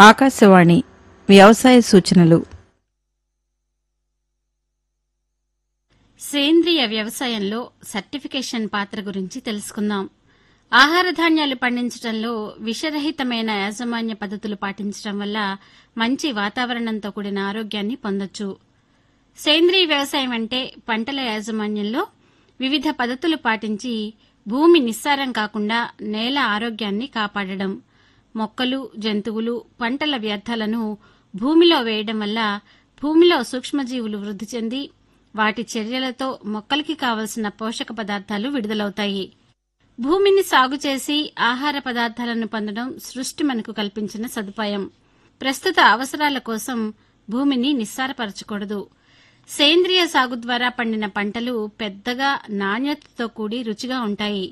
ఆకాశవాణి వ్యవసాయ సూచనలు సేంద్రియ వ్యవసాయంలో సర్టిఫికేషన్ పాత్ర గురించి తెలుసుకుందాం ఆహార ధాన్యాలు పండించడంలో విషరహితమైన యాజమాన్య పద్ధతులు పాటించడం వల్ల మంచి వాతావరణంతో కూడిన ఆరోగ్యాన్ని పొందొచ్చు సేంద్రియ వ్యవసాయం అంటే పంటల యాజమాన్యంలో వివిధ పద్ధతులు పాటించి భూమి నిస్సారం కాకుండా నేల ఆరోగ్యాన్ని కాపాడడం మొక్కలు జంతువులు పంటల వ్యర్థాలను భూమిలో వేయడం వల్ల భూమిలో సూక్ష్మజీవులు వృద్ధి చెంది వాటి చర్యలతో మొక్కలకి కావలసిన పోషక పదార్థాలు విడుదలవుతాయి భూమిని సాగు చేసి ఆహార పదార్థాలను పొందడం సృష్టి మనకు కల్పించిన సదుపాయం ప్రస్తుత అవసరాల కోసం భూమిని నిస్సారపరచకూడదు సేంద్రియ సాగు ద్వారా పండిన పంటలు పెద్దగా నాణ్యతతో కూడి రుచిగా ఉంటాయి